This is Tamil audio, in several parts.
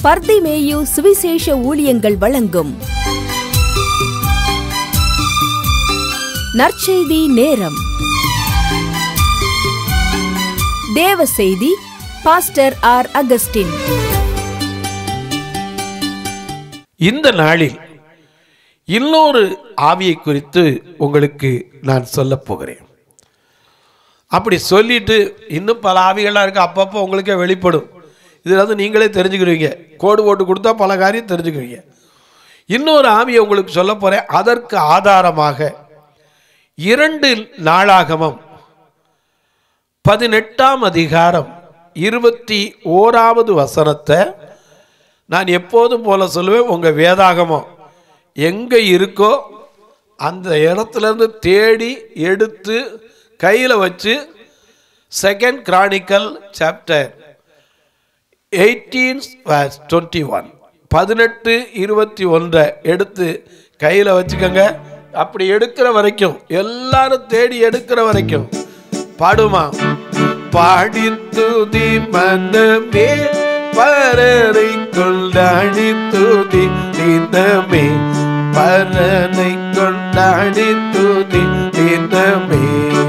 பர்திமேயு சுவிசேஷ ஊழியங்கள் வழங்கும் நற்செய்தி நேரம் தேவ செய்தி பாஸ்டர் ஆர் அகஸ்டின் இந்த நாளில் இன்னொரு ஆவியை குறித்து உங்களுக்கு நான் சொல்லப் போகிறேன் அப்படி சொல்லிட்டு இன்னும் பல ஆவிகள்லாம் இருக்கு அப்பப்போ உங்களுக்கே வெளிப்படும் இதில் வந்து நீங்களே தெரிஞ்சுக்கிறீங்க கோடு போட்டு கொடுத்தா பல காரியம் தெரிஞ்சுக்கிறீங்க இன்னொரு ஆவியை உங்களுக்கு சொல்ல போகிறேன் அதற்கு ஆதாரமாக இரண்டு நாளாகமம் பதினெட்டாம் அதிகாரம் இருபத்தி ஓராவது வசனத்தை நான் எப்போதும் போல சொல்லுவேன் உங்கள் வேதாகமம் எங்கே இருக்கோ அந்த இடத்துலேருந்து தேடி எடுத்து கையில் வச்சு second chronicle chapter eighteen twenty one பதினெட்டு இருபத்தி ஒன்றை எடுத்து கையில் வச்சுக்கோங்க அப்படி எடுக்கிற வரைக்கும் எல்லாரும் தேடி எடுக்கிற வரைக்கும் பாடுமா பாடி துதி மனமே பரரை கொண்டாடி துதி தினமே பரனை கொண்டாடி துதி தினமே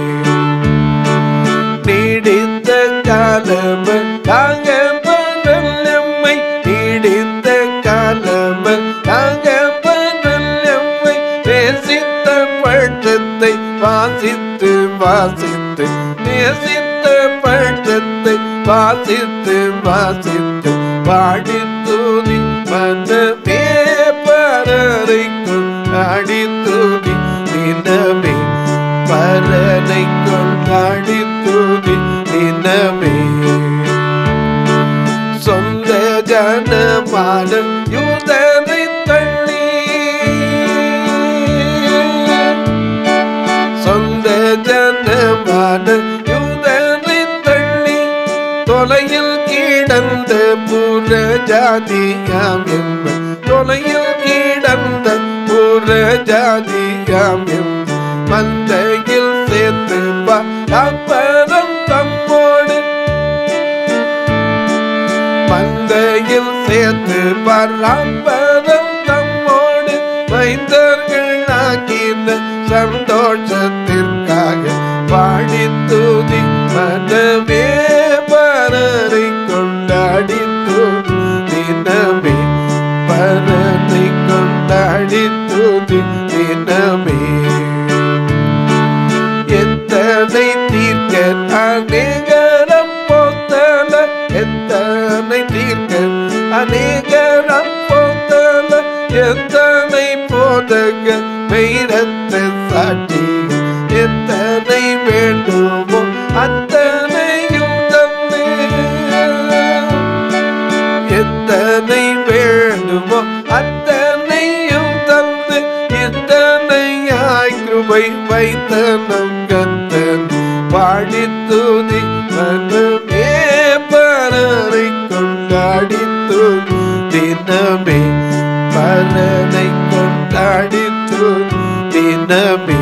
நீடித்த காலம் தாங்க பரலம்மை நீடித்த காலம் தாங்க பரலம்மை நேசித்த பட்டத்தை வாசித்து வாசித்து நேசித்த பட்டத்தை வாசித்து வாசித்து பாடி தூதி மனமே பரரை கொண்டாடி தூதி தினமே பரனை கொண்டாடி தூதி தினமே சொந்த ஜனமான யூதனை தள்ளி சொந்த ஜனமான யூதனை தள்ளி தொலையில் கிடந்த புற ஜாதியாம் என்ப தொலையில் கிடந்த புற ஜாதியாம் என்ப மந்தையில் சேர்த்து அப்பறம் தம்மோடு மந்தையில் சேர்த்து பரம்பரம் தம்மோடு மைந்தர்கள் ஆக்கின சந்தோஷத்திற்காக பாடி தூதி மனமே பரரை கொண்டாடி தூதி தினமே பரனை கொண்டாடி தூதி தினமே எத்தனை தீர்க்க அநேகரம் போத்தல எத்தனை தீர்க்க அநேகரம் போத்தல எத்தனை போதக வைரத்த சாட்சி எத்தனை வேண்டுமோ அத்தனையும் தந்து எத்தனை வேண்டுமோ அத்தனையும் தந்து இத்தனையாய் கிருபை வைத்த நம் கத்தன் பாடி தூதி மனமே பரரை கொண்டாடி தூதி தினமே பரனை கொண்டாடி தூதி தினமே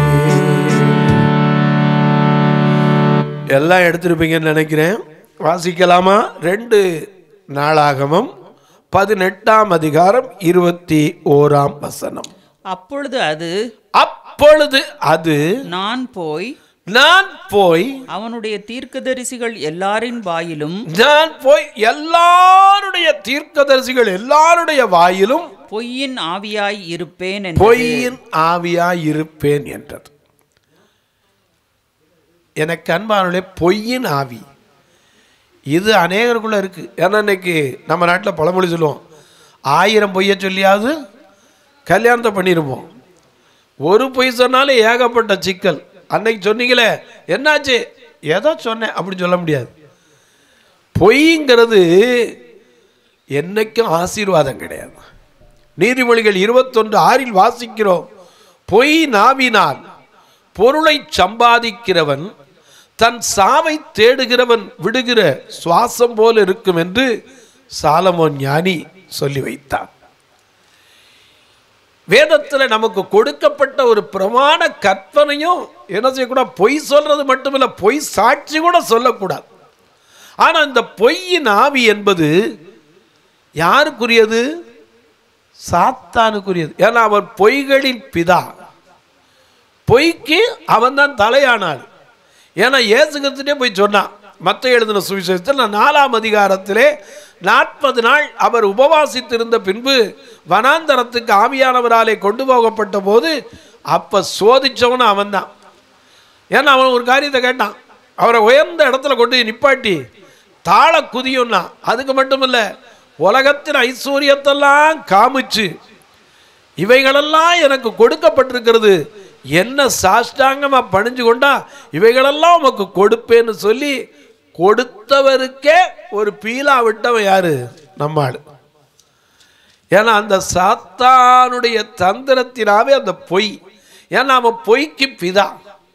எல்லாம் எடுத்திருப்பீங்கன்னு நினைக்கிறேன் வாசிக்கலாமா ரெண்டு நாளாகமம் பதினெட்டாம் அதிகாரம் இருபத்தி ஓராம் வசனம் அப்பொழுது அது அப்பொழுது அது நான் போய் நான் போய் அவனுடைய தீர்க்கதரிசிகள் எல்லாரின் வாயிலும் நான் போய் எல்லாருடைய தீர்க்கதரிசிகள் எல்லாருடைய வாயிலும் பொய்யின் ஆவியாய் இருப்பேன் என்று பொய்யின் ஆவியாய் இருப்பேன் என்றது எனக்கு அன்பானுடைய பொய்யின் ஆவி இது அநேகருக்குள்ள இருக்கு ஏன்னா இன்னைக்கு நம்ம நாட்டில் பழமொழி சொல்லுவோம் ஆயிரம் பொய்யை சொல்லியாவது கல்யாணத்தை பண்ணிருப்போம் ஒரு பொய் சொன்னாலும் ஏகப்பட்ட சிக்கல் அன்னைக்கு சொன்னீங்களே என்னாச்சு ஏதோ சொன்னேன் அப்படி சொல்ல முடியாது பொய்ங்கிறது என்னைக்கும் ஆசீர்வாதம் கிடையாது நீதிமொழிகள் இருபத்தொன்று ஆறில் வாசிக்கிறோம் பொய் நாவினால் பொருளை சம்பாதிக்கிறவன் தன் சாவை தேடுகிறவன் விடுகிற சுவாசம் போல இருக்கும் என்று சாலமோன் ஞானி சொல்லி வைத்தான் வேதத்தில் நமக்கு கொடுக்கப்பட்ட ஒரு பிரமாண கற்பனையும் என்ன செய்யக்கூடாது பொய் சொல்றது மட்டுமில்ல பொய் சாட்சி கூட சொல்லக்கூடாது ஆனால் இந்த பொய்யின் ஆவி என்பது யாருக்குரியது சாத்தானுக்குரியது ஏன்னா அவன் பொய்களின் பிதா பொய்க்கு அவன் தான் தலையானாள் ஏன்னா இயேசுகிட்டே போய் சொன்னான் மத்த எழுதின சுவிசேஷத்தில் நான் நாலாம் அதிகாரத்திலே நாற்பது நாள் அவர் உபவாசித்திருந்த பின்பு வனாந்தரத்துக்கு ஆவியானவராலே கொண்டு போகப்பட்ட போது அப்போ சோதிச்சவனும் அவன் தான் ஏன்னா அவன் ஒரு காரியத்தை கேட்டான் அவரை உயர்ந்த இடத்துல கொண்டு போய் நிப்பாட்டி தாழ குதியும்னா அதுக்கு மட்டும் இல்லை உலகத்தின் ஐஸ்வர்யத்தெல்லாம் காமிச்சு இவைகளெல்லாம் எனக்கு கொடுக்கப்பட்டிருக்கிறது என்ன சாஷ்டாங்கமா பணிஞ்சு கொண்டா இவைகளெல்லாம் உமக்கு கொடுப்பேன்னு சொல்லி கொடுத்தவருக்கே ஒரு பீலா விட்டவன் யாரு நம்ம ஆளு ஏன்னா அந்த சாத்தானுடைய தந்திரத்தினாவே அந்த பொய் ஏன்னா அவன் பொய்க்கு பிதா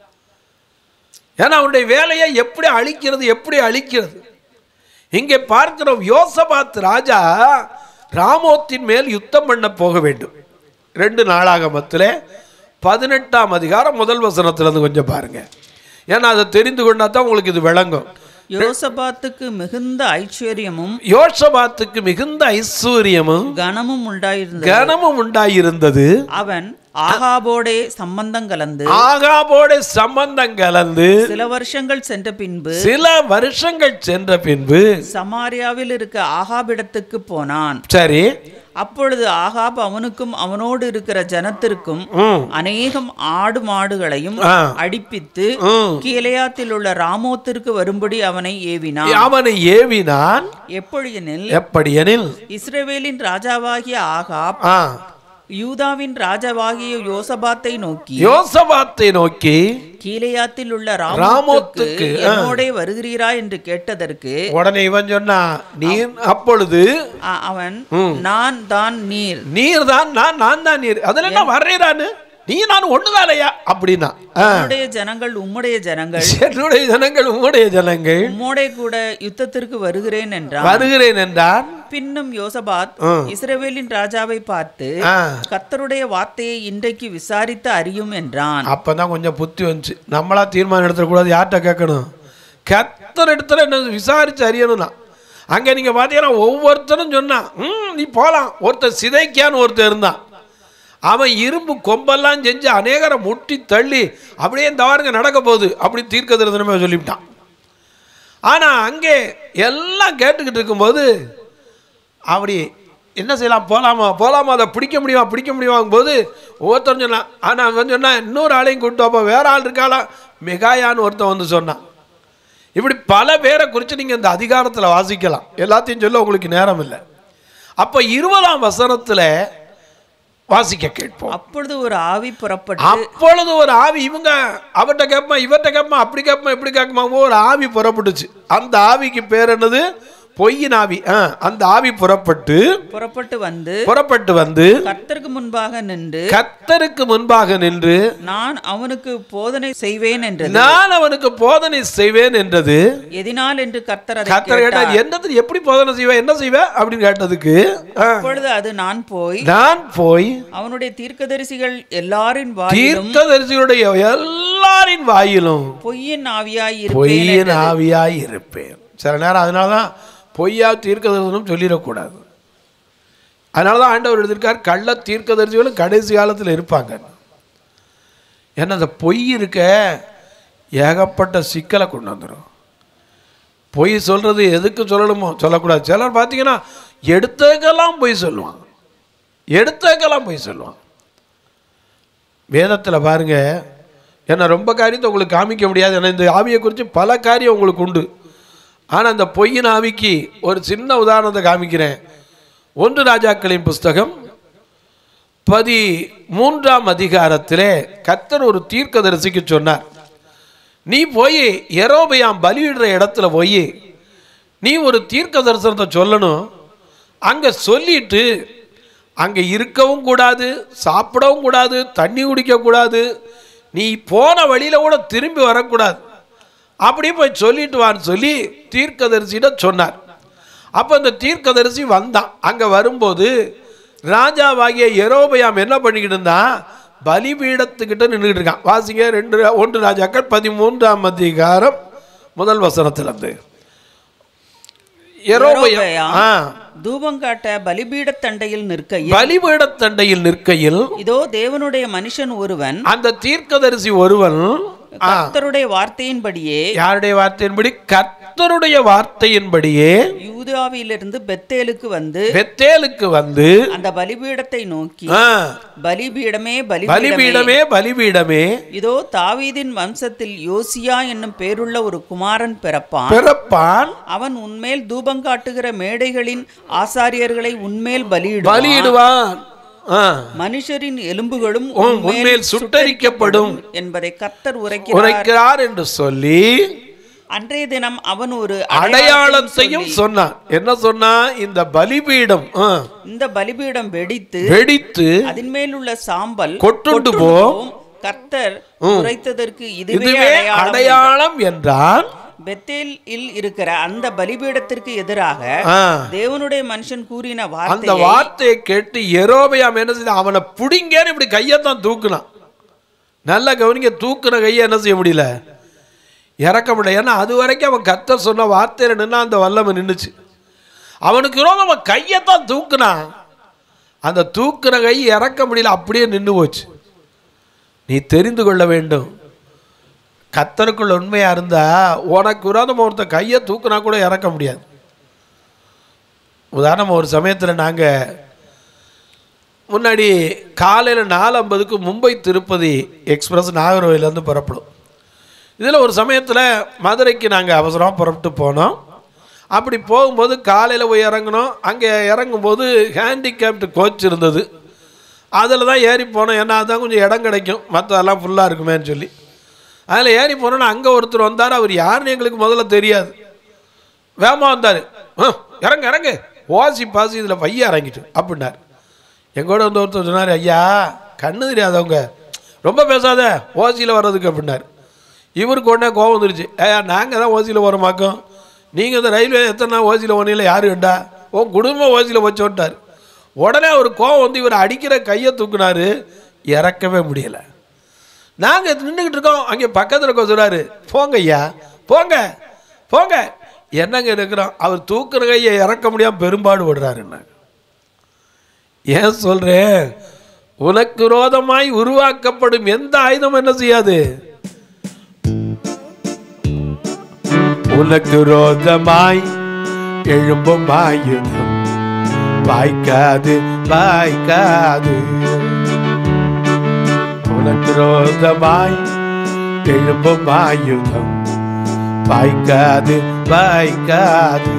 ஏன்னா அவனுடைய வேலையை எப்படி அழிக்கிறது எப்படி அழிக்கிறது இங்கே பார்க்கிறோம் யோசபாத் ராஜா ராமோத்தின் மேல் யுத்தம் பண்ண போக வேண்டும் ரெண்டு நாளாகமத்தில் பதினெட்டாம் அதிகாரம் முதல் வசனத்திலிருந்து கொஞ்சம் பாருங்க ஏன்னா அதை தெரிந்து கொண்டா தான் உங்களுக்கு இது விளங்கும் யோசபாத்துக்கு மிகுந்த ஐஸ்வர்யமும் யோசபாத்துக்கு மிகுந்த ஐஸ்வர்யமும் கனமும் உண்டாயிருந்தது கனமும் உண்டாயிருந்தது அவன் ஆகாபோடே சம்பந்தம் கலந்து ஆகாபோட சம்பந்தம் கலந்து சில வருஷங்கள் சென்ற பின்பு சில வருஷங்கள் சென்ற பின்பு சமாரியாவில் இருக்க ஆகாபிடத்துக்கு போனான் சரி அப்பொழுது ஆகாப் அவனுக்கும் அவனோடு இருக்கிற ஜனத்திற்கும் ம் அநேகம் ஆடு மாடுகளையும் ஆ. அடிப்பித்து ம். கீலேயாத்தில் உள்ள ராமோத்திற்கு வரும்படி அவனை ஏவினான் அவனை ஏவினான் எப்பொழுதெனில் எப்படியெனில் இஸ்ரவேலின் ராஜாவாகிய ஆகாப் ஆ யூதாவின் ராஜாவாகிய யோசபாத்தை நோக்கி யோசபாத்தை நோக்கி கீலேயாத்தில் உள்ள ராமோத்துக்கு, ராமோத்துக்கு ஆ. என்னோடே வருகிறீரா என்று கேட்டதற்கு உடனே இவன் சொன்னா நீர் அப்பொழுது அ- அவன் நான் தான் நீர் நீர் தான் நான் நான் தான் நீர் அதுல என்ன வர்றேரான்னு நீ நான் ஒண்ணுதானையா அப்படின்னா ஆ. உம்முடைய ஜனங்கள் உம்முடைய ஜனங்கள் என்னுடைய ஜனங்கள் உம்முடைய ஜனங்கள் உம்மோடே கூட யுத்தத்திற்கு வருகிறேன் என்றான் வருகிறேன் என்றான் பின்னும் யோசபாத் இஸ்ரவேலின் ராஜாவை பார்த்து ஆ. கர்த்தருடைய வார்த்தையை இன்றைக்கு விசாரித்து அறியும் என்றான் அப்பதான் கொஞ்சம் புத்தி வந்துச்சு நம்மளா தீர்மானம் எடுத்துடக்கூடாது யார்கிட்ட கேட்கணும் கத்தர் இடத்துல என்ன விசாரிச்சு அறியணும்னா அங்க நீங்க பாத்தீங்கன்னா ஒவ்வொருத்தரும் சொன்னான் ம் நீ போலாம் ஒருத்தன் சிதைக்கான்னு ஒருத்தன் இருந்தான் அவன் இரும்பு கொம்பெல்லாம் செஞ்சு அநேகரை முட்டி தள்ளி அப்படியே இந்த வாருங்க நடக்க போகுது அப்படி தீர்க்க தரிசனமே சொல்லிவிட்டான் ஆனா அங்கே எல்லாம் கேட்டுக்கிட்டு இருக்கும்போது அப்படி என்ன செய்யலாம் போகலாமா போகலாமா அதை பிடிக்க முடியுமா பிடிக்க முடியுமாங்கும் போது ஒவ்வொருத்தரும் சொன்னான் ஆனால் அவன் சொன்னா இன்னொரு ஆளையும் கூப்பிட்டு அப்போ வேற ஆள் இருக்காளா மெகாயான்னு ஒருத்தன் வந்து சொன்னான் இப்படி பல பேரை குறித்து நீங்கள் இந்த அதிகாரத்தில் வாசிக்கலாம் எல்லாத்தையும் சொல்ல உங்களுக்கு நேரம் இல்லை அப்போ இருபதாம் வசனத்தில் வாசிக்க கேட்போம் அப்பொழுது ஒரு ஆவி புறப்பட்டு அப்பொழுது ஒரு ஆவி இவங்க அவர்கிட்ட கேட்போம் இவர்கிட்ட கேட்போம் அப்படி கேட்போம் இப்படி கேட்போம் ஒரு ஆவி புறப்பட்டுச்சு அந்த ஆவிக்கு பேர் என்னது பொய்யின் ஆவி ஆ, அந்த ஆவி புறப்பட்டு புறப்பட்டு வந்து புறப்பட்டு வந்து கர்த்தருக்கு முன்பாக நின்று கத்தருக்கு முன்பாக நின்று நான் அவனுக்கு போதனை செய்வேன் என்றது நான் அவனுக்கு போதனை செய்வேன் என்றது எதினால் என்று கர்த்தர் அதை கத்தர் கேட்டார். கேட்டார் என்னது எப்படி போதனை செய்வேன் என்ன செய்வேன் அப்படின்னு கேட்டதுக்கு ஆ, அப்பொழுது அது நான் போய் நான் போய் அவனுடைய தீர்க்கதரிசிகள் எல்லாரின் வாயிலும் தீர்க்கதரிசிகளுடைய எல்லாரின் வாயிலும் பொய்யின் ஆவியாய் இருப்பேன் பொய்யின் என்றது. ஆவியாய் இருப்பேன் சில நேரம் அதனால தான் பொய்யா தீர்க்கதரிசனம் சொல்லிடக்கூடாது அதனால தான் ஆண்டவர் எழுதியிருக்கார் கள்ள தீர்க்கதரிசிகளும் கடைசி காலத்தில் இருப்பாங்க ஏன்னா அந்த பொய் இருக்க ஏகப்பட்ட சிக்கலை கொண்டு வந்துடும் பொய் சொல்கிறது எதுக்கு சொல்லணுமோ சொல்லக்கூடாது சிலர் பார்த்தீங்கன்னா எடுத்ததுக்கெல்லாம் பொய் சொல்லுவான் எடுத்ததுக்கெல்லாம் பொய் சொல்லுவான் வேதத்தில் பாருங்க ஏன்னா ரொம்ப காரியத்தை உங்களுக்கு காமிக்க முடியாது ஏன்னா இந்த ஆவியை குறித்து பல காரியம் உங்களுக்கு உண்டு ஆனால் அந்த பொய்யின் ஆவிக்கு ஒரு சின்ன உதாரணத்தை காமிக்கிறேன் ஒன்று ராஜாக்களின் புஸ்தகம் பதி மூன்றாம் அதிகாரத்திலே கத்தர் ஒரு தீர்க்கதரிசிக்கு சொன்னார் நீ போய் எரோபயாம் பலியிடுற இடத்துல போய் நீ ஒரு தீர்க்க தரிசனத்தை சொல்லணும் அங்கே சொல்லிட்டு அங்கே இருக்கவும் கூடாது சாப்பிடவும் கூடாது தண்ணி குடிக்கக்கூடாது நீ போன வழியில் கூட திரும்பி வரக்கூடாது அப்படி போய் சொல்லிட்டு வான்னு சொல்லி தீர்க்கதரிசியிட சொன்னார் அப்போ அந்த தீர்க்கதரிசி வந்தான் அங்கே வரும்போது ராஜாவாகிய எரோபயாம் என்ன பண்ணிக்கிட்டு இருந்தான் பலிபீடத்துக்கிட்ட நின்றுக்கிட்டு இருக்கான் வாசிங்க ரெண்டு ஒன்று ராஜாக்கள் பதிமூன்றாம் அதிகாரம் முதல் வசனத்திலிருந்து எரோபயம் யெரொபெயாம் ஆ தூபம் காட்ட பலிபீடத் தண்டையில் நிற்கையில் பலிபீடத் தண்டையில் நிற்கையில் இதோ தேவனுடைய மனுஷன் ஒருவன் அந்த தீர்க்கதரிசி ஒருவன் ஆ, கர்த்தருடைய வார்த்தையின்படியே யாருடைய வார்த்தையின்படி கர்த்தருடைய வார்த்தையின்படியே யூதாவிலிருந்து பெத்தேலுக்கு வந்து பெத்தேலுக்கு வந்து அந்த பலிபீடத்தை நோக்கி ஆ, பலிபீடமே பலிபீடமே பலிபீடமே பலிபீடமே இதோ தாவீதின் வம்சத்தில் யோசியா என்னும் பேருள்ள ஒரு குமாரன் பிறப்பான் பிறப்பான் அவன் உன்மேல் தூபம் காட்டுகிற மேடைகளின் ஆசாரியர்களை உன்மேல் பலியிடுவான் பலியிடுவான் ஆ, மனுஷரின் எலும்புகளும் உன் உன்மேல் சுட்டரிக்கப்படும் என்பதை கர்த்தர் உரைக்கிறார் உரைக்கிறார் என்று சொல்லி அன்றைய தினம் அவன் ஒரு அடையாளத்தையும் சொன்னான் என்ன சொன்னா இந்த பலிபீடம் ஆ, இந்த பலிபீடம் வெடித்து வெடித்து அதன் மேல் உள்ள சாம்பல் கொட்டுண்டு கொட்டுண்டு போம். போம். கர்த்தர் உரைத்ததற்கு இதுவே இதுவே அடையாளம் அடையாளம் என்றால் பெத்தேலில் இருக்கிற அந்த பலிபீடத்திற்கு எதிராக ஆ, தேவனுடைய மனுஷன் கூறின அந்த வார்த்தையை வார்த்தையை கேட்டு எரோபியாம் என்ன செய்ய அவனை பிடிங்கன்னு இப்படி கையத்தான் தூக்குனான் நல்லா கவனிக்க தூக்குன கையை என்ன செய்ய முடியல இறக்க முடியல ஏன்னா அது வரைக்கும் அவன் கத்த சொன்ன வார்த்தையில நின்னா அந்த வல்லமை நின்றுச்சு அவனுக்கு விரோதம் அவன் கையத்தான் தூக்குனான் அந்த தூக்குன கை இறக்க முடியல அப்படியே நின்று போச்சு நீ தெரிந்து கொள்ள வேண்டும் கத்தருக்குள்ள உண்மையா இருந்தா உனக்கு விரோதம் ஒருத்த கையை தூக்குனா கூட இறக்க முடியாது உதாரணம் ஒரு சமயத்தில் நாங்கள் முன்னாடி காலையில் நாலு ஐம்பதுக்கு மும்பை திருப்பதி எக்ஸ்பிரஸ் நாகர்கோவிலேருந்து புறப்படும் இதில் ஒரு சமயத்தில் மதுரைக்கு நாங்கள் அவசரமாக புறப்பட்டு போனோம் அப்படி போகும்போது காலையில் போய் இறங்கணும் அங்கே இறங்கும்போது ஹேண்டிகேப்டு கோச் இருந்தது அதில் தான் ஏறி போனோம் ஏன்னா அதுதான் கொஞ்சம் இடம் கிடைக்கும் மற்றதெல்லாம் ஃபுல்லாக இருக்குமேன்னு சொல்லி அதில் ஏறி போனோன்னா அங்கே ஒருத்தர் வந்தார் அவர் யாருன்னு எங்களுக்கு முதல்ல தெரியாது வேகமாக வந்தார் இறங்க இறங்கு ஓசி பாசி இதில் பைய இறங்கிட்டு அப்படின்னார் எங்கூட வந்து ஒருத்தர் சொன்னார் ஐயா கண்ணு தெரியாதவங்க ரொம்ப பேசாத ஓசியில் வர்றதுக்கு அப்படின்னார் இவருக்கு உடனே கோவம் வந்துருச்சு ஐயா நாங்கள் தான் ஓசியில் வரோமாக்கோம் நீங்கள் இந்த ரயில்வே எத்தனை நாள் ஓசியில் ஒன்றில் யார் வேண்டா உன் குடும்பம் ஓசியில் வச்சோன்ட்டார் உடனே அவர் கோவம் வந்து இவர் அடிக்கிற கையை தூக்குனாரு இறக்கவே முடியலை நாங்கள் நின்றுக்கிட்டு இருக்கோம் அங்கே பக்கத்தில் இருக்க சொல்கிறாரு போங்க ஐயா போங்க போங்க என்னங்க இருக்கிறோம் அவர் தூக்குற கையை இறக்க முடியாமல் பெரும்பாடு விடுறாருன்னு ஏன் சொல்கிறேன் உனக்கு விரோதமாய் உருவாக்கப்படும் எந்த ஆயுதம் என்ன செய்யாது உனக்கு விரோதமாய் எழும்பும் ஆயுதம் வாய்க்காது வாய்க்காது உனக்கு விரோதமாய் எழும்பும் ஆயுதம் வாய்க்காது வாய்க்காது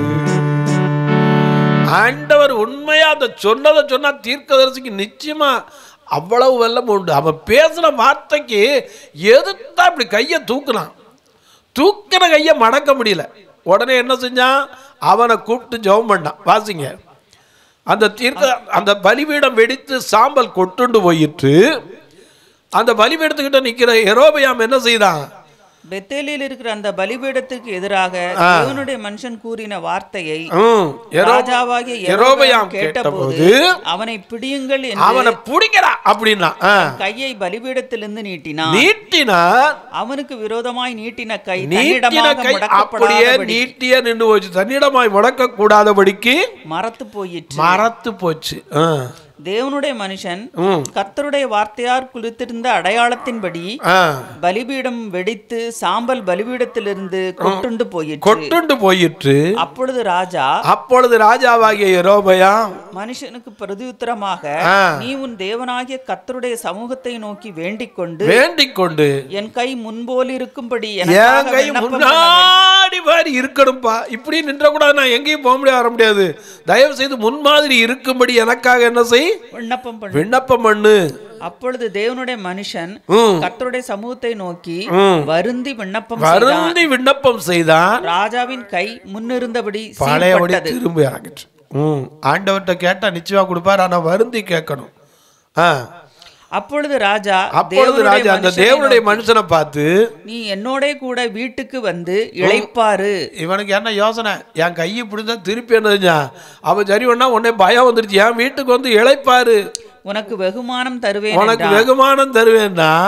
ஆண்டவர் உண்மையா அந்த சொன்னதை சொன்னா தீர்க்கதரிசிக்கு நிச்சயமா அவ்வளவு வெள்ளம் உண்டு அவன் பேசின வார்த்தைக்கு எதுத்தா இப்படி கையை தூக்குனான் தூக்கின கையை மடக்க முடியல உடனே என்ன செஞ்சான் அவனை கூப்பிட்டு ஜெபம் பண்ணான் வாசிங்க அந்த தீர்க்க அந்த பலிபீடம் வெடித்து சாம்பல் கொட்டுண்டு போயிற்று அந்த பலிபீடத்துக்கிட்ட நிக்கிற எரோபியாம் என்ன செய்தான் பெத்தேலில் இருக்கிற அந்த பலிபீடத்திற்கு எதிராக தேவனுடைய மனுஷன் கூறின வார்த்தையை ம், எரோ- ராஜாவாகிய எரோபெயாம் யெரொபெயாம் கேட்டபோது கேட்டபோது அவனை பிடியுங்கள் என்று அவனை பிடிக்கிறா அப்படின்னா ஆ. கையை பலிபீடத்திலிருந்து நீட்டினான் நீட்டினார் அவனுக்கு விரோதமாய் நீட்டின கை நீட்டின தன்னிடமாக கை அப்படியே முடக்கப்படாதபடி நீட்டியே நின்று போச்சு தன்னிடமாய் முடக்க கூடாதபடிக்கு மரத்து போயிற்று மறத்து போச்சு ஆ. தேவனுடைய மனுஷன் ம். கர்த்தருடைய வார்த்தையார் குறித்திருந்த அடையாளத்தின்படி ஆ. பலிபீடம் வெடித்து சாம்பல் பலிபீடத்திலிருந்து கொட்டுண்டு போயிற்று கொட்டுண்டு போயிற்று அப்பொழுது ராஜா அப்பொழுது ராஜாவாகிய எரோபயாம் மனுஷனுக்கு பிரதியுத்தரமாக ஆ. நீ உன் தேவனாகிய கர்த்தருடைய சமூகத்தை நோக்கி வேண்டிக் கொண்டு வேண்டிக் கொண்டு என் கை முன்போல் இருக்கும்படி என் எனக்காக கை விண்ணப்பம் பண்ண முன்னாடி மாதிரி இருக்கணும்ப்பா இப்படி நின்றக்கூடாது நான் எங்கேயும் போக முடியாது வர முடியாது தயவு செய்து முன்மாதிரி இருக்கும்படி எனக்காக என்ன செய் விண்ணப்பம் பண்ணு விண்ணப்பம் பண்ணு அப்பொழுது தேவனுடைய மனுஷன் ம். கர்த்தருடைய சமூகத்தை நோக்கி ம். வருந்தி விண்ணப்பம் செய்தான் வருந்தி விண்ணப்பம் செய்தான் ராஜாவின் கை முன்னிருந்தபடி பழையபடி சீர்பட்டது திரும்பி இறங்கிட்டு ம் ஆண்டவர்கிட்ட கேட்டா நிச்சயமா கொடுப்பார் ஆனா வருந்தி கேட்கணும் ஆ அப்பொழுது ராஜா அப்பொழுது தேவனுடைய ராஜா அந்த மனுஷனை தேவனுடைய நோக்கி, மனுஷனை பார்த்து நீ என்னோட கூட வீட்டுக்கு வந்து இளைப்பாரு இவனுக்கு என்ன யோசனை என் கையை பிடிச்சா திருப்பி என்ன செஞ்சான் அவன் சரி பண்ணா உடனே பயம் வந்துருச்சு என் வீட்டுக்கு வந்து இழைப்பாரு உனக்கு வெகுமானம் தருவேன் உனக்கு என்றான். வெகுமானம் தருவேன்னா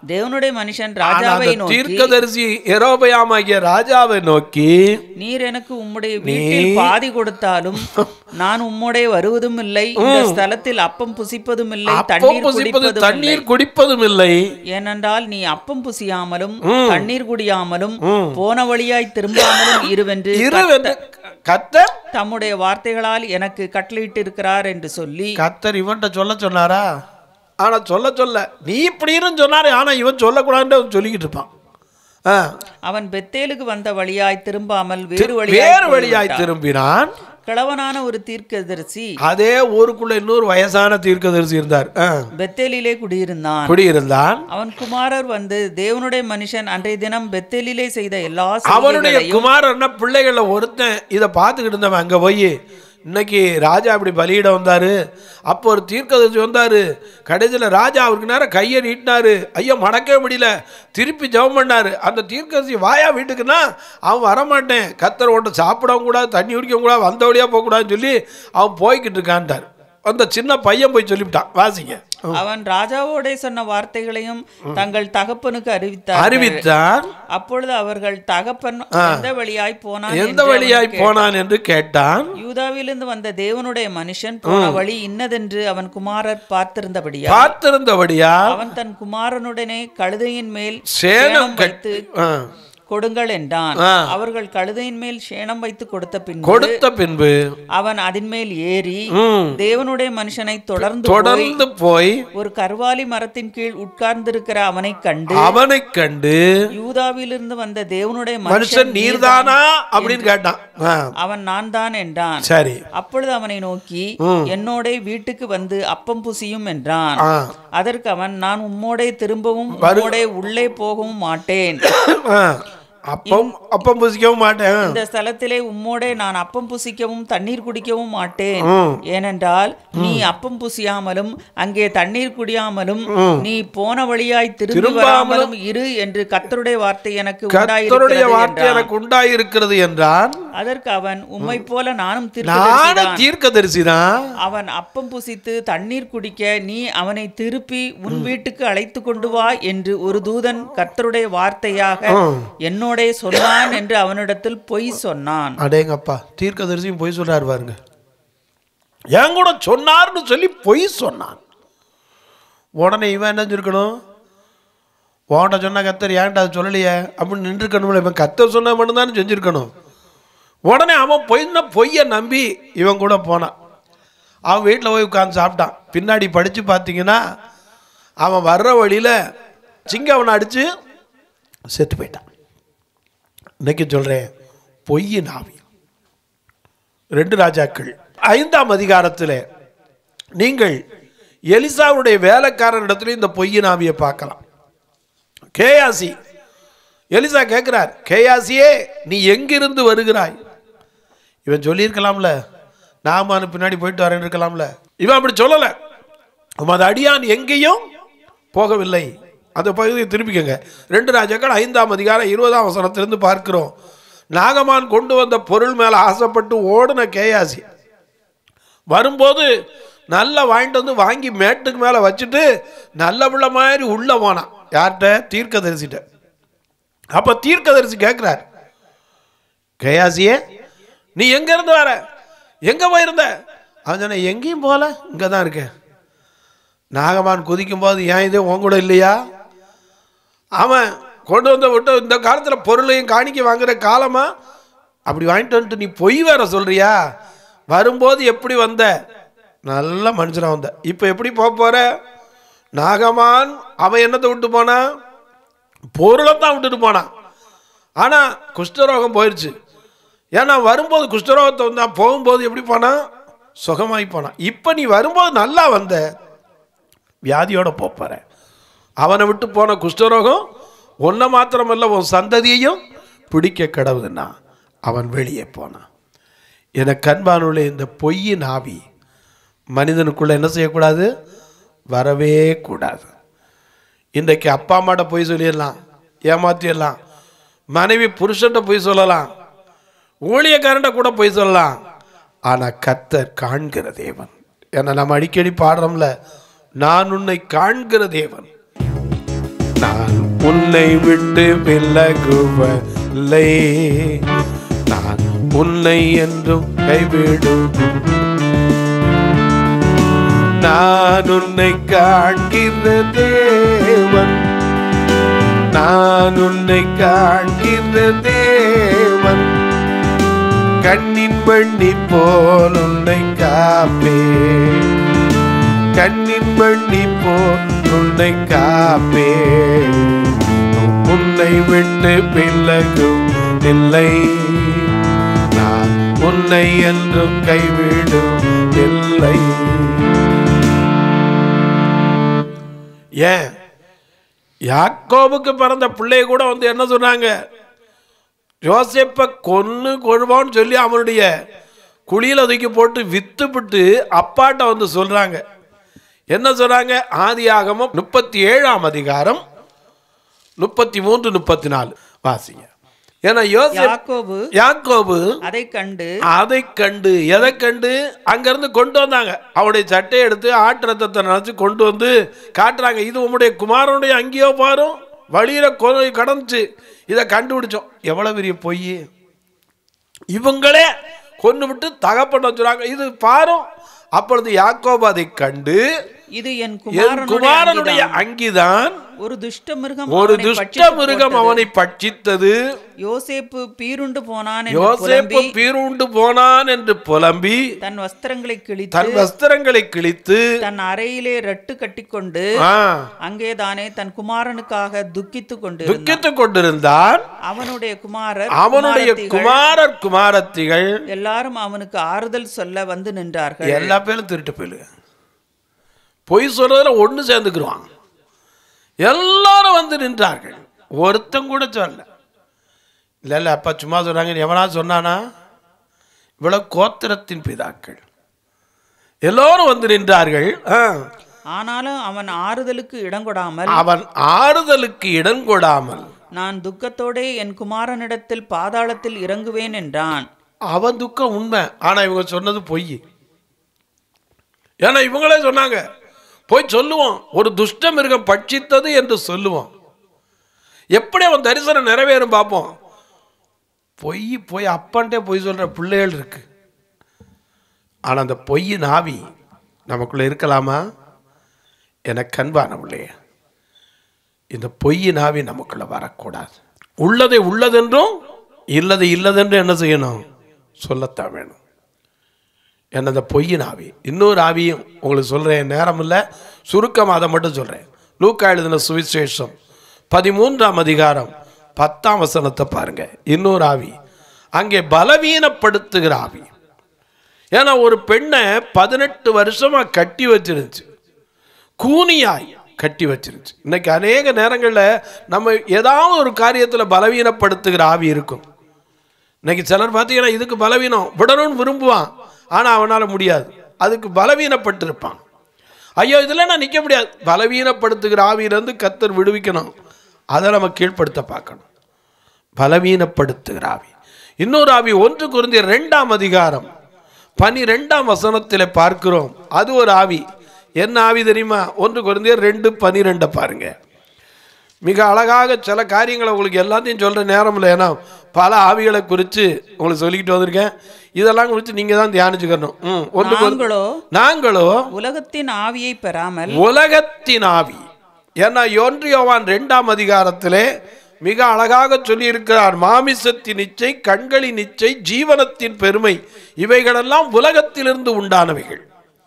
தேவனுடைய மனுஷன் ஆனா ராஜாவை அந்த நோக்கி தீர்க்கதரிசி எரோபயாமாகிய ராஜாவை நோக்கி நீர் எனக்கு உம்முடைய வீட்டில் பாதி கொடுத்தாலும் நான் உம்முடைய வருவதும் இல்லை இந்த ஸ்தலத்தில் அப்பம் புசிப்பதும் இல்லை அப்பம் தண்ணீர் புசிப்பது குடிப்பதும் இல்லை தண்ணீர் குடிப்பதும் இல்லை ஏனென்றால் நீ அப்பம் புசியாமலும் தண்ணீர் குடியாமலும் போன வழியாய் திரும்பாமலும் இருவென்று இருவென்று கத்தர் தம்முடைய வார்த்தைகளால் எனக்கு கட்டளையிட்டு இருக்கிறார் என்று சொல்லி கத்தர் இவன்ட்ட சொல்ல சொன்னாரா ஆனா சொல்ல சொல்ல நீ இப்படின்னு சொன்னாரு ஆனா இவன் சொல்லக்கூடாதுன்னு அவன் சொல்லிக்கிட்டு இருப்பான் ஆ. அவன் பெத்தேலுக்கு வந்த வழியாய் திரும்பாமல் வேறு வழியாய் வேறு வழியாய் போய்விட்டான். திரும்பினான் கிழவனான ஒரு தீர்க்கதரிசி அதே ஊருக்குள்ள இன்னொரு வயசான தீர்க்கதரிசி இருந்தார் ஆ. பெத்தேலிலே குடியிருந்தான் குடியிருந்தான் அவன் குமாரர் வந்து தேவனுடைய மனுஷன் அன்றைய தினம் பெத்தேலிலே செய்த எல்லா அவனுடைய செய்கைகளையும் குமாரன்னா பிள்ளைகள ஒருத்தன் இதை பார்த்துக்கிட்டு இருந்தவன் அங்க போய் இன்னைக்கு ராஜா அப்படி பலியிட வந்தாரு அப்போ ஒரு தீர்க்கதரிசி வந்தாரு கடைசியில் ராஜா அவருக்கு நேரம் கையை நீட்டினாரு ஐயா மடக்கவே முடியல திருப்பி ஜெபம் பண்ணாரு அந்த தீர்க்கதரிசி வாயா வீட்டுக்குன்னா அவன் வரமாட்டேன் கத்தர் ஒன்று சாப்பிடவும் கூடாது தண்ணி குடிக்கவும் கூடாது வந்த வழியாக போகக்கூடாதுன்னு சொல்லி அவன் போய்கிட்டு இருக்கான்ட்டார் அந்த சின்ன பையன் போய் சொல்லிவிட்டான் வாசிங்க அவன் ராஜாவோடே சொன்ன வார்த்தைகளையும் தங்கள் தகப்பனுக்கு அறிவித்தார் அறிவித்தான் அப்பொழுது அவர்கள் தகப்பன் எந்த வழியாய் போனான் எந்த என்று வழியாய் அவன் போனான் என்று கேட்டான் யூதாவிலிருந்து வந்த தேவனுடைய மனுஷன் போன வழி இன்னதென்று அவன் குமாரர் பார்த்திருந்தபடியா பார்த்திருந்தபடியா அவன் தன் குமாரனுடனே கழுதையின் மேல் சேனம் சேணம் கட்டு வைத்து ஆ. கொடுங்கள் என்றான் ஆ. அவர்கள் கழுதையின் மேல் சேணம் வைத்து கொடுத்த பின்பு கொடுத்த பின்பு அவன் அதன் மேல் ஏறி ம், தேவனுடைய மனுஷனை தொடர்ந்து போய் தொடர்ந்து போய் ஒரு கர்வாலி மரத்தின் கீழ் உட்கார்ந்திருக்கிற அவனை கண்டு அவனைக் கண்டு யூதாவிலிருந்து வந்த தேவனுடைய மனுஷன் மனுஷன் நீர்தானா அப்படின்னு கேட்டான் ஆ, அவன் நான் தான் என்றான் சரி அப்பொழுது அவனை நோக்கி என்னோட வீட்டுக்கு வந்து அப்பம் புசியும் என்றான் ஆ, அதற்கு அவன் நான் உம்மோடே திரும்பவும் உம்மோடே உள்ளே போகவும் மாட்டேன் ஆ. அப்பம் அப்பம் புசிக்கவும் மாட்டேன் இந்த ஸ்தலத்திலே உம்மோடே நான் அப்பம் புசிக்கவும் தண்ணீர் குடிக்கவும் மாட்டேன் ம். ஏனென்றால் நீ அப்பம் புசியாமலும் அங்கே தண்ணீர் குடியாமலும் நீ போன வழியாய் திரும்பி வராமலும் இரு என்று கர்த்தருடைய வார்த்தை எனக்கு கர்த்தருடைய உண்டாயிருக்கிறது வார்த்தை என்றான். எனக்கு உண்டாயிருக்கிறது என்றான் அதற்கு அவன் உம்மை போல நானும் நானும் தீர்க்கதரிசிதான் தீர்க்கதரிசி தான் அவன் அப்பம் புசித்து தண்ணீர் குடிக்க நீ அவனை திருப்பி உன் வீட்டுக்கு அழைத்து கொண்டு வா என்று ஒரு தூதன் கர்த்தருடைய வார்த்தையாக என்னோடே சொன்னான் என்று அவனிடத்தில் பொய் சொன்னான் அடேங்கப்பா தீர்க்கதரிசியும் பொய் சொல்றாரு பாருங்க என் கூட சொன்னார்னு சொல்லி பொய் சொன்னான் உடனே இவன் என்ன செஞ்சிருக்கணும் உன்கிட்ட சொன்ன கத்தர் ஏன்டா அது சொல்லலையே அப்படின்னு நின்றுக்கணும்ல இவன் கத்தர் சொன்ன மட்டும்தான் செஞ்சிருக்கணும் உடனே அவன் பொய்னா பொய்யை நம்பி இவன் கூட போனான் அவன் வீட்டில் போய் உட்காந்து சாப்பிட்டான் பின்னாடி படித்து பார்த்தீங்கன்னா அவன் வர்ற வழியில் சிங்க அவனை அடித்து செத்து போயிட்டான் இன்னைக்கு சொல்கிறேன் பொய்யின் ஆவி ரெண்டு ராஜாக்கள் ஐந்தாம் அதிகாரத்தில் நீங்கள் எலிசாவுடைய வேலைக்காரனிடத்துல இந்த பொய்யின் ஆவியை பார்க்கலாம் கேயாசி எலிசா கேட்கிறார் கேயாசியே நீ எங்கிருந்து வருகிறாய் இவன் சொல்லியிருக்கலாம்ல நாம பின்னாடி போயிட்டு வரேன்னு இருக்கலாம்ல இவன் அப்படி சொல்லலை உமது அடியான் எங்கேயும் போகவில்லை அந்த பகுதியை திருப்பிக்கங்க ரெண்டு ராஜாக்கள் ஐந்தாம் அதிகாரம் இருபதாம் வசனத்திலிருந்து பார்க்கிறோம் நாகமான் கொண்டு வந்த பொருள் மேலே ஆசைப்பட்டு ஓடின கேயாசி வரும்போது நல்லா வாங்கிட்டு வந்து வாங்கி மேட்டுக்கு மேலே வச்சுட்டு நல்ல பிள்ளை மாதிரி உள்ளே போனான் யார்கிட்ட தீர்க்கதரிசிட்ட அப்போ தீர்க்கதரிசி கேட்குறார் கேயாசியே நீ எங்கேருந்து வர எங்கே போயிருந்த அவன் சொன்ன எங்கேயும் போகல இங்கே தான் இருக்கேன் நாகமான் குதிக்கும் போது ஏன் இது உன் கூட இல்லையா அவன் கொண்டு வந்த விட்டு இந்த காலத்தில் பொருளையும் காணிக்க வாங்குற காலமா அப்படி வாங்கிட்டு வந்துட்டு நீ பொய் வேற சொல்றியா வரும்போது எப்படி வந்த நல்ல மனுஷனா வந்த இப்போ எப்படி போக போற நாகமான் அவன் என்னத்தை விட்டு போனான் பொருளை தான் விட்டுட்டு போனான் ஆனால் குஷ்டரோகம் போயிடுச்சு ஏன்னா வரும்போது குஷ்டரோகத்தை வந்தான் போகும்போது எப்படி போனான் சுகமாகி போனான் இப்போ நீ வரும்போது நல்லா வந்த வியாதியோட போற அவனை விட்டு போன குஷ்டரோகம் ஒன்றை மாத்திரமல்ல உன் சந்ததியையும் பிடிக்க கடவுதுன்னா அவன் வெளியே போனான் என கண்பானுள்ள இந்த பொய்யின் ஆவி மனிதனுக்குள்ள என்ன செய்யக்கூடாது வரவே கூடாது இன்றைக்கு அப்பா அம்மாட்ட போய் சொல்லிடலாம் ஏமாத்திடலாம் மனைவி புருஷன்ட்ட போய் சொல்லலாம் ஊழியக்காரன்ட்ட கூட போய் சொல்லலாம் ஆனால் கத்தர் காண்கிற தேவன் ஏன்னா நம்ம அடிக்கடி பாடுறோம்ல நான் உன்னை காண்கிற தேவன் நான் உன்னை விட்டு விலகுவதில்லை நான் உன்னை என்றும் கைவிடும் நான் உன்னை காண்கிற தேவன் நான் உன்னை காண்கிற தேவன் கண்ணின் வண்ணி போல் உன்னை காப்பே கண்ணின் வண்ணி போல் உன்னை காப்பே உன்னை விட்டு விலகும் இல்லை நான் உன்னை என்றும் கைவிடும் இல்லை ஏன் யாக்கோபுக்கு பிறந்த பிள்ளை கூட வந்து என்ன சொன்னாங்க யோசேப்பை கொன்னு கொழுவான்னு சொல்லி அவனுடைய குழியில தூக்கி போட்டு வித்துப்பிட்டு அப்பாட்ட வந்து சொல்றாங்க என்ன சொல்றாங்க ஆதியாகமம் முப்பத்தி ஏழாம் அதிகாரம் முப்பத்தி மூன்று முப்பத்தி நாலு வாசிங்க ஏன்னா யோசேப் யாக்கோபு யாக்கோபு அதை கண்டு அதை கண்டு எதை கண்டு அங்கிருந்து கொண்டு வந்தாங்க அவனுடைய சட்டையை எடுத்து ஆட்டு ரத்தத்தை நினைச்சு கொண்டு வந்து காட்டுறாங்க இது உம்முடைய குமாரனுடைய அங்கேயோ பாரும் வழியில கொ- கடந்துச்சு இதை கண்டுபிடிச்சோம் எவ்வளவு பெரிய பொய் இவங்களே கொண்டு விட்டு தகப்பன வச்சுறாங்க இது பாரும் அப்பொழுது யாக்கோபு அதை கண்டு இது என் என் குமாரனுடைய குமாரனுடைய அங்கிதான். அங்கிதான் ஒரு துஷ்ட மிருகம் ஒரு அவனை துஷ்ட பட்சித்துப் மிருகம் போட்டது. அவனை பட்சித்தது யோசேப்பு பீருண்டு போனான் என்று யோசேப்பு புலம்பி பீருண்டு போனான் என்று புலம்பி தன் வஸ்திரங்களை கிழித்து தன் வஸ்திரங்களை கிழித்து தன் அறையிலே ரட்டு கட்டிக்கொண்டு ஆ, அங்கேதானே தன் குமாரனுக்காக துக்கித்துக் கொண்டிருந்தான் துக்கித்துக் கொண்டிருந்தான் அவனுடைய குமாரர் அவனுடைய குமாரத்திகள் குமாரர் குமாரத்திகள் எல்லாரும் அவனுக்கு ஆறுதல் சொல்ல வந்து நின்றார்கள் எல்லா பேரும் திருட்டு போயிலுங்க பொய் சொல்றதுல ஒண்ணு சேர்ந்துக்கிருவான் எல்லாரும் வந்து நின்றார்கள் ஒருத்தன் கூட சொல்ல இல்ல இல்ல அப்பா சும்மா சொன்னாங்க எவனா சொன்னானா இவ்வளவு கோத்திரத்தின் பிதாக்கள் எல்லாரும் வந்து நின்றார்கள் ஆ. ஆனாலும் அவன் ஆறுதலுக்கு இடங்கொடாமல் அவன் ஆறுதலுக்கு இடம் கொடாமல் நான் துக்கத்தோடே என் குமாரனிடத்தில் பாதாளத்தில் இறங்குவேன் என்றான் அவன் துக்கம் உண்மை ஆனா இவங்க சொன்னது பொய் ஏன்னா இவங்களே சொன்னாங்க போய் சொல்லுவோம் ஒரு துஷ்ட மிருகம் பட்சித்தது என்று சொல்லுவோம் எப்படி அவன் தரிசனம் நிறைவேறும் பார்ப்போம் பொய் போய் அப்பன்ட்டே பொய் சொல்ற பிள்ளைகள் இருக்கு ஆனா அந்த பொய்யின் ஆவி நமக்குள்ள இருக்கலாமா எனக்கு அன்பான பிள்ளைய இந்த பொய்யின் ஆவி நமக்குள்ள வரக்கூடாது உள்ளதை உள்ளதென்றும் இல்லதை இல்லதென்றும் என்ன செய்யணும் சொல்லத்தான் வேணும் என்ன அந்த பொய்யின் ஆவி இன்னொரு ஆவியும் உங்களுக்கு சொல்கிறேன் நேரம் இல்லை சுருக்கமாக அதை மட்டும் சொல்கிறேன் லூக்கா எழுதின சுவிசேஷம் பதிமூன்றாம் அதிகாரம் பத்தாம் வசனத்தை பாருங்க இன்னொரு ஆவி அங்கே பலவீனப்படுத்துகிற ஆவி ஏன்னா ஒரு பெண்ணை பதினெட்டு வருஷமா கட்டி வச்சிருந்துச்சு கூனியாய் கட்டி வச்சிருந்துச்சு இன்னைக்கு அநேக நேரங்களில் நம்ம ஏதாவது ஒரு காரியத்தில் பலவீனப்படுத்துகிற ஆவி இருக்கும் இன்னைக்கு சிலர் பார்த்தீங்கன்னா இதுக்கு பலவீனம் விடணும்னு விரும்புவான் ஆனால் அவனால் முடியாது அதுக்கு பலவீனப்பட்டிருப்பான் ஐயோ இதில் நான் நிற்க முடியாது பலவீனப்படுத்துகிற ஆவியிலேருந்து கத்தர் விடுவிக்கணும் அதை நம்ம கீழ்ப்படுத்த பார்க்கணும் பலவீனப்படுத்துகிற ஆவி இன்னொரு ஆவி ஒன்று குருந்திய ரெண்டாம் அதிகாரம் பனிரெண்டாம் வசனத்தில் பார்க்கிறோம் அது ஒரு ஆவி என்ன ஆவி தெரியுமா ஒன்று குருந்தியர் ரெண்டு பனிரெண்டை பாருங்க மிக அழகாக சில காரியங்களை உங்களுக்கு எல்லாத்தையும் சொல்கிற நேரம் இல்லை ஏன்னா பல ஆவிகளை குறித்து உங்களுக்கு சொல்லிக்கிட்டு வந்திருக்கேன் இதெல்லாம் குறித்து நீங்கள் தான் தியானிச்சுக்கணும் ம் ஒன்று கொரிந்தியர் நாங்களோ நாங்களோ உலகத்தின் ஆவியை பெறாமல் உலகத்தின் ஆவி ஏன்னா ஒன்று யோவான் ரெண்டாம் அதிகாரத்திலே மிக அழகாக சொல்லியிருக்கிறார் மாமிசத்தின் இச்சை கண்களின் இச்சை ஜீவனத்தின் பெருமை இவைகளெல்லாம் உலகத்திலிருந்து உண்டானவைகள்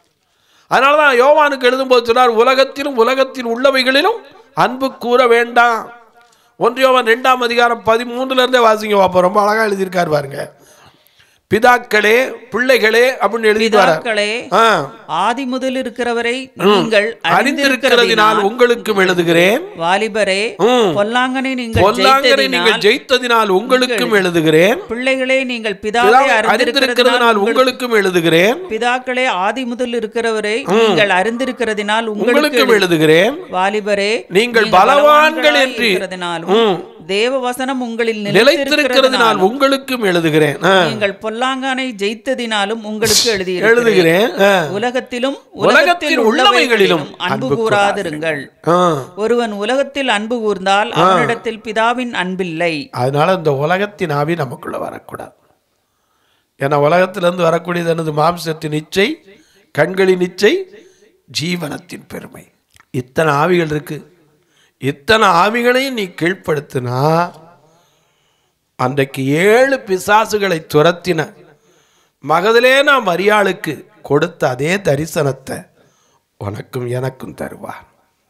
அதனால தான் யோவானுக்கு எழுதும்போது சொன்னார் உலகத்திலும் உலகத்தில் உள்ளவைகளிலும் அன்பு கூற வேண்டாம் ஒன்று யோவான் ரெண்டாம் அதிகாரம் பதிமூணுல இருந்தே வாசிங்க பார்ப்போம் ரொம்ப அழகா எழுதியிருக்கார் பாருங்க பிதாக்களே பிள்ளைகளே அப்படின்னு எழுதிட்டு பிதாக்களே ஆ ஆதி முதல் இருக்கிறவரை நீங்கள் அறிந்திருக்கிறதினால் அறிந்திருக்கிறதினால் உங்களுக்கும் எழுதுகிறேன் வாலிபரே ம். பொல்லாங்கனை நீங்கள் பொல்லாங்கரை நீங்கள் ஜெயித்ததினால் ஜெயித்ததினால் உங்களுக்கும் எழுதுகிறேன் பிள்ளைகளே நீங்கள் பிதாவை பிதாவை அறிந்திருக்கிறதினால் அறிந்திருக்கிறதினால் உங்களுக்கும் எழுதுகிறேன் பிதாக்களே ஆதி முதல் இருக்கிறவரை நீங்கள் அறிந்திருக்கிறதினால் உங்களுக்கும் உங்களுக்கு எழுதுகிறேன் வாலிபரே நீங்கள் பலவான்கள் என்று இருக்கிறதினாலும் ம். தேவ வசனம் உங்களில் நிலைத்திருக்கிறதுனால் உங்களுக்கும் எழுதுகிறேன் ஆ, நீங்கள் பொல்லாங்கானை ஜெயித்ததினாலும் உங்களுக்கு எழுதியிருக்கிறேன் எழுதுகிறேன் ஆ, உலகத்திலும் உலகத்தில் உலகத்தில் உள்ளவைகளிலும் உள்ளவைகளிலும் அன்பு அன்பு கூறாதிருங்கள் ஆ. ஒருவன் உலகத்தில் அன்பு கூர்ந்தால் அவனிடத்தில் பிதாவின் அன்பில்லை அதனால இந்த உலகத்தின் ஆவி நமக்குள்ள வரக்கூடாது ஏன்னா உலகத்திலிருந்து வரக்கூடியது எனது மாம்சத்தின் இச்சை கண்களின் இச்சை ஜீவனத்தின் பெருமை இத்தனை ஆவிகள் இருக்கு இத்தனை ஆவிகளையும் நீ கீழ்ப்படுத்தினா அன்றைக்கு ஏழு பிசாசுகளை துரத்தின மகதிலேனா மரியாளுக்கு கொடுத்த அதே தரிசனத்தை உனக்கும் எனக்கும் தருவார்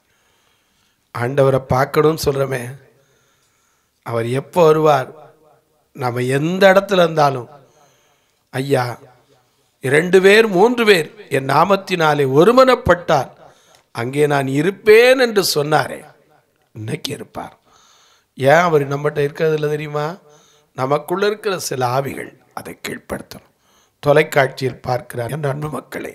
ஆண்டவரை பார்க்கணும்னு சொல்கிறோமே அவர் எப்போ வருவார் நம்ம எந்த இடத்துல இருந்தாலும் ஐயா இரண்டு பேர் மூன்று பேர் என் நாமத்தினாலே ஒருமனப்பட்டால் அங்கே நான் இருப்பேன் என்று சொன்னாரே இன்னைக்கு இருப்பார் ஏன் அவர் நம்மகிட்ட இருக்கிறதுல தெரியுமா நமக்குள்ள இருக்கிற சில ஆவிகள் அதை கீழ்ப்படுத்தணும் தொலைக்காட்சியில் பார்க்கிறார் என் அன்பு மக்களே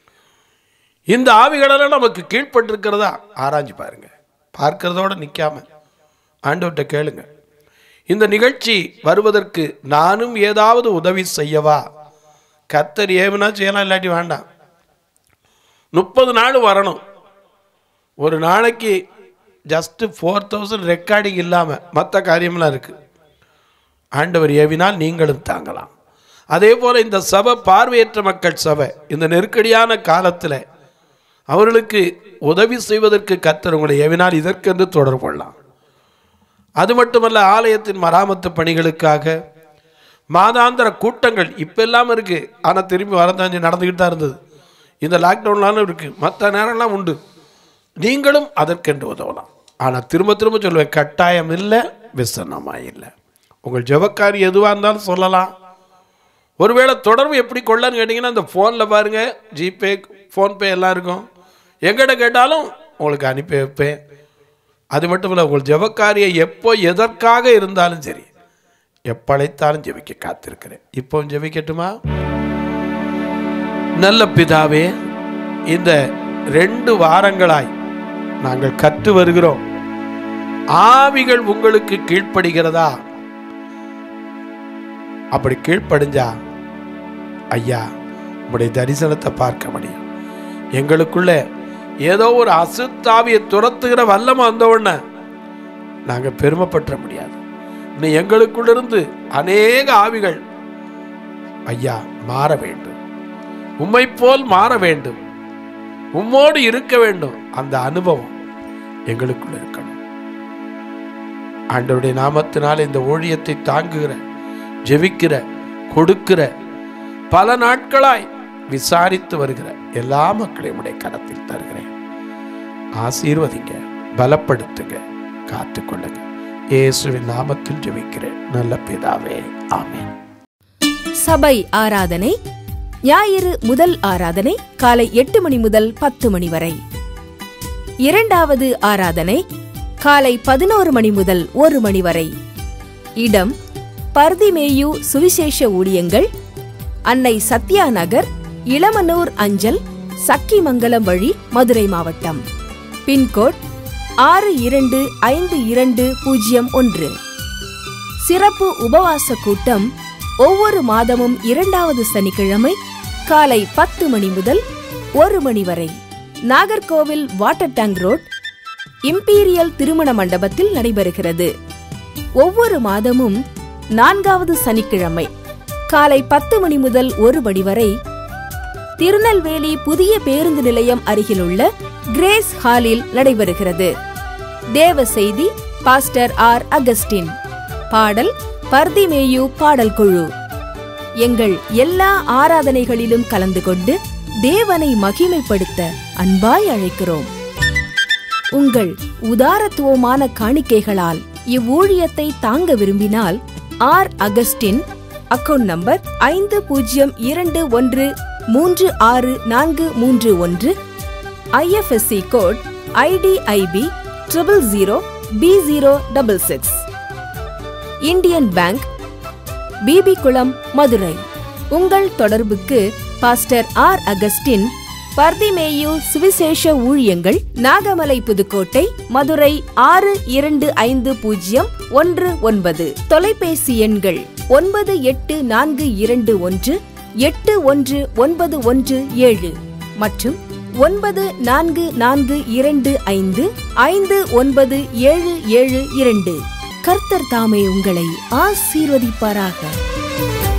இந்த ஆவிகளெல்லாம் நமக்கு கீழ்ப்பட்டிருக்கிறதா ஆராய்ஞ்சு பாருங்க பார்க்கிறதோட நிற்காம ஆண்டவர்கிட்ட கேளுங்க இந்த நிகழ்ச்சி வருவதற்கு நானும் ஏதாவது உதவி செய்யவா கத்தர் ஏவுனா செய்யலாம் இல்லாட்டி வேண்டாம் முப்பது நாள் வரணும் ஒரு நாளைக்கு ஜஸ்ட்டு ஃபோர் தௌசண்ட் ரெக்கார்டிங் இல்லாமல் மற்ற காரியம்லாம் இருக்குது ஆண்டவர் ஏவினால் நீங்களும் தாங்கலாம் அதே போல் இந்த சபை பார்வையற்ற மக்கள் சபை இந்த நெருக்கடியான காலத்தில் அவர்களுக்கு உதவி செய்வதற்கு கத்தர் உங்களை ஏவினால் இதற்கென்று தொடர்பு கொள்ளலாம் அது மட்டுமல்ல ஆலயத்தின் மராமத்து பணிகளுக்காக மாதாந்திர கூட்டங்கள் இப்போ இல்லாமல் இருக்குது ஆனால் திரும்பி வரந்தாஞ்சு நடந்துக்கிட்டு தான் இருந்தது இந்த லாக்டவுன்லாலும் இருக்குது மற்ற நேரம்லாம் உண்டு நீங்களும் அதற்கென்று உதவலாம் ஆனால் திரும்ப திரும்ப சொல்லுவேன் கட்டாயம் இல்லை விசனமாக இல்லை உங்கள் ஜெபக்காரி எதுவாக இருந்தாலும் சொல்லலாம் ஒருவேளை தொடர்பு எப்படி கொள்ளன்னு கேட்டிங்கன்னா இந்த ஃபோனில் பாருங்கள் ஜிபே ஃபோன்பே எல்லாம் இருக்கும் எங்கிட்ட கேட்டாலும் உங்களுக்கு அனுப்பி வைப்பேன் அது மட்டும் இல்லை உங்கள் ஜெபக்காரியை எப்போ எதற்காக இருந்தாலும் சரி எப்போ அழைத்தாலும் ஜெபிக்க காத்திருக்கிறேன் இப்போ ஜெபிக்கட்டுமா நல்ல பிதாவே இந்த ரெண்டு வாரங்களாய் நாங்கள் கற்று வருகிறோம் ஆவிகள் உங்களுக்கு கீழ்ப்படுகிறதா அப்படி கீழ்ப்படிஞ்சா ஐயா உங்களுடைய தரிசனத்தை பார்க்க முடியும் எங்களுக்குள்ள ஏதோ ஒரு அசுத்தாவியை துரத்துகிற வல்லமை வந்த உடனே நாங்கள் பெருமைப்பற்ற முடியாது இன்னும் எங்களுக்குள்ளிருந்து அநேக ஆவிகள் ஐயா மாற வேண்டும் உம்மை போல் மாற வேண்டும் உம்மோடு இருக்க வேண்டும் அந்த அனுபவம் எங்களுக்குள்ள இருக்கணும் ஆண்டவருடைய நாமத்தினால் இந்த ஊழியத்தை தாங்குகிற ஜெபிக்கிற கொடுக்கிற பல நாட்களாய் விசாரித்து வருகிற எல்லா மக்களையும் உடைய கரத்தில் தருகிறேன் ஆசீர்வதிங்க பலப்படுத்துங்க காத்துக்கொள்ளுங்க இயேசுவின் நாமத்தில் ஜெபிக்கிறேன் நல்ல பிதாவே ஆமென் சபை ஆராதனை ஞாயிறு முதல் ஆராதனை காலை எட்டு மணி முதல் பத்து மணி வரை இரண்டாவது ஆராதனை காலை பதினோரு மணி முதல் ஒரு மணி வரை இடம் பர்திமேயு சுவிசேஷ ஊழியங்கள் அன்னை சத்யா நகர் இளமனூர் அஞ்சல் சக்கிமங்கலம் வழி மதுரை மாவட்டம் பின்கோட் ஆறு இரண்டு ஐந்து இரண்டு பூஜ்ஜியம் ஒன்று சிறப்பு உபவாச கூட்டம் ஒவ்வொரு மாதமும் இரண்டாவது சனிக்கிழமை காலை பத்து மணி முதல் ஒரு மணி வரை Nagercoil water tank road imperial திருமண மண்டபத்தில் நடைபெறுகிறது ஒவ்வொரு மாதமும் நான்காவது சனிக்கிழமை காலை பத்து மணி முதல் ஒரு மணி வரை திருநெல்வேலி புதிய பேருந்து நிலையம் அருகிலுள்ள கிரேஸ் ஹாலில் நடைபெறுகிறது தேவ செய்தி பாஸ்டர் ஆர் அகஸ்டின் பாடல் பர்திமேயு பாடல் குழு எங்கள் எல்லா ஆராதனைகளிலும் கலந்து கொண்டு தேவனை மகிமைப்படுத்த அன்பாய் அழைக்கிறோம் உங்கள் உதாரத்துவமான காணிக்கைகளால் இவ்வூழியத்தை தாங்க விரும்பினால் ஆர் அகஸ்டின் அக்கவுண்ட் நம்பர் ஐந்து பூஜ்ஜியம் இரண்டு ஒன்று மூன்று ஆறு நான்கு மூன்று ஒன்று IFSC code IDIB triple zero B zero double six Indian bank BB குளம் மதுரை உங்கள் தொடர்புக்கு பாஸ்டர் ஆர் அகஸ்டின் பர்திமேயு சுவிசேஷ ஊழியங்கள் நாகமலை புதுக்கோட்டை மதுரை ஆறு இரண்டு ஐந்து பூஜ்ஜியம் ஒன்று ஒன்பது தொலைபேசி எண்கள் ஒன்பது எட்டு நான்கு இரண்டு ஒன்று எட்டு ஒன்று ஒன்பது ஒன்று ஏழு மற்றும் ஒன்பது நான்கு நான்கு இரண்டு ஐந்து ஐந்து ஒன்பது ஏழு ஏழு இரண்டு கர்த்தர் தாமே உங்களை ஆசீர்வதிப்பாராக